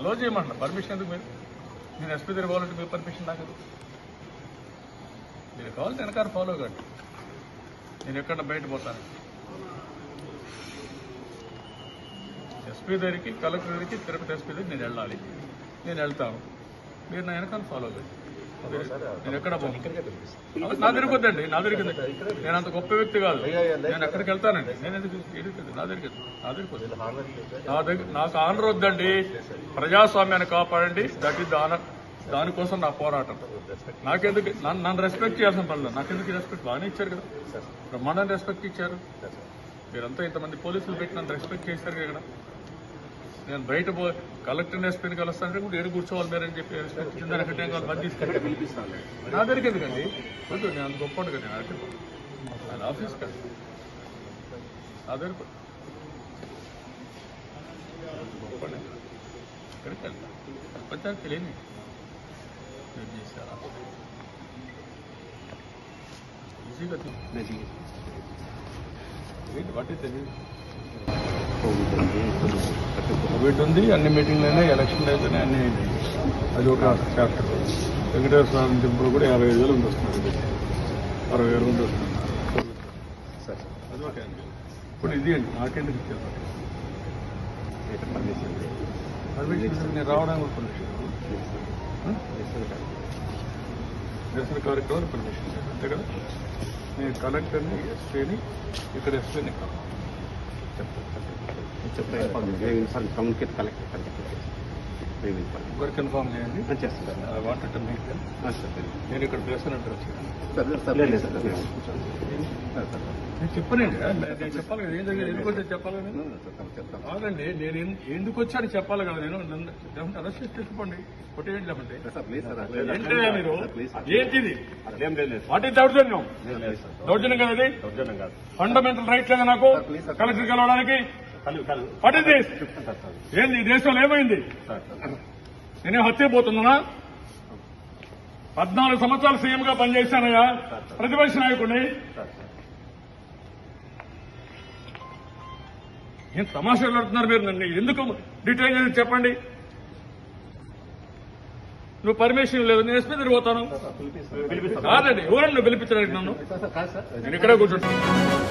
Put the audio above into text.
Close చేయమంటున్నా permission ఎందుకు మీరు నేను ఎస్పీ దగ్గర పోవాలంటే మీ పర్మిషన్ నాకు ఎందుకు? మీరు కావాలంటే వెనకాల ఫాలో కండి నేను ఎక్కడ బయట పోతాను ఎస్పీ దగ్గరికి కలెక్టర్ దగ్గరికి తిరుపతి ఎస్పీ దగ్గరికి నేను వెళ్ళాలి నేను వెళ్తాను మీరు నా వెనకాల ఫాలో కండి నేను ఎక్కడ పోను నా దగ్గరికి వద్దండి నా దగ్గరికి వద్దు. నేను అంత గొప్ప వ్యక్తి కాదు నేను ఎక్కడికి వెళ్తానండి నేను ఎందుకు ఎక్కడికి వద్దు? నా దగ్గరికి వద్దు. నా దగ్గరికి వద్దు. నా దగ్గర నాకు ఆనర్ వద్దండి ప్రజాస్వామ్యాన్ని కాపాడండి దట్ ఈస్ ఆనర్ దానికోసం నా పోరాటం నాకెందుకు నన్ను నన్ను రెస్పెక్ట్ చేయాల్సిన పనులు నాకెందుకు రెస్పెక్ట్ బాగానే ఇచ్చారు కదా బ్రహ్మాండాన్ని రెస్పెక్ట్ ఇచ్చారు మీరంతా ఇంతమంది పోలీసులు పెట్టి నన్ను రెస్పెక్ట్ చేశారు కదా నేను బయట పో కలెక్టర్ ఎస్పీని కలుస్తానంటే కూడా ఏడు కూర్చోవాలి మీరని చెప్పి రెస్పెక్ట్ ఇచ్చిన దానికంటే ఇంకా మంది తీసుకెళ్ళి నా దగ్గరికి ఎందుకండి వద్దు నేను అంత గొప్ప కదా నేను అంటే ఆయన ఆఫీస్ కదా నా దగ్గరకు వద్దు. గొప్పనే ఎక్కడికి వెళ్తా ప్రపంచానికి తెలియని నేను చేశారా ఈజీగా తెలియదు ఏంటి వాటి తెలియదు కోవిడ్ ఉంది అన్ని మీటింగ్లు అయినాయి ఎలక్షన్లు అయిపోయినాయి అన్ని అయినాయి అది ఒక చాప్టర్ వెంకటేశ్వర స్వామి టెంపుల్ కూడా యాభై ఐదు వేలు మంది వస్తున్నారు అరవై వేల మంది వస్తున్నారు అది ఒక యాంగిల్. ఇప్పుడు ఇది అండి నాకెందుకు ఇచ్చారు పర్మిషన్ నేను రావడానికి కూడా పర్మిషన్ నిరసన కార్యక్రమాలు పర్మిషన్ అంతే కదా నేను కలెక్టర్ని ఎస్పీని ఇక్కడ ఎస్పీని కమ్యూనికేట్ కలెక్టర్ వర్క్ ఇన్ఫార్మ్ చేయండి చేస్తాను ఐ వాంటెడ్ టు మీట్ నేను ఇక్కడ ప్రెసిడెంట్ వచ్చాను నేను చెప్పనండి నేను చెప్పాలి కదా ఏం జరిగింది ఎందుకు వచ్చాను చెప్పాలి కదా నేను కాదండి నేను ఎన్- ఎందుకు వచ్చాను చెప్పాలి కదా నేను నన్ను లేకుంటే అరెస్ట్ చేసి తెచ్చుకోండి కొట్టేయండి లేకుంటే ఏంటయ్యా మీరు ఏంటిది వాట్ ఈస్ దౌర్జన్యం దౌర్జన్యం కదా ఇది ఫండమెంటల్ రైట్ లేదా నాకు కలెక్టర్ కలవడానికి వాట్ ఇస్ దిస్ ఏంది ఈ దేశంలో ఏమైంది నేనే హత్య పోతున్నానా పద్నాలుగు సంవత్సరాలు సీఎం గా పనిచేశానయ్యా ప్రతిపక్ష నాయకుడిని ఏం తమాషాలు ఆడుతున్నారు మీరు నన్ను ఎందుకు డీటెయిల్ చేసి చెప్పండి నువ్వు పర్మిషన్ లేదు నేను ఎస్పీ దగ్గర పోతాను కాదండి ఎవరన్నా నువ్వు పిలిపించడానికి నన్ను నేను ఇక్కడే కూర్చుంటాను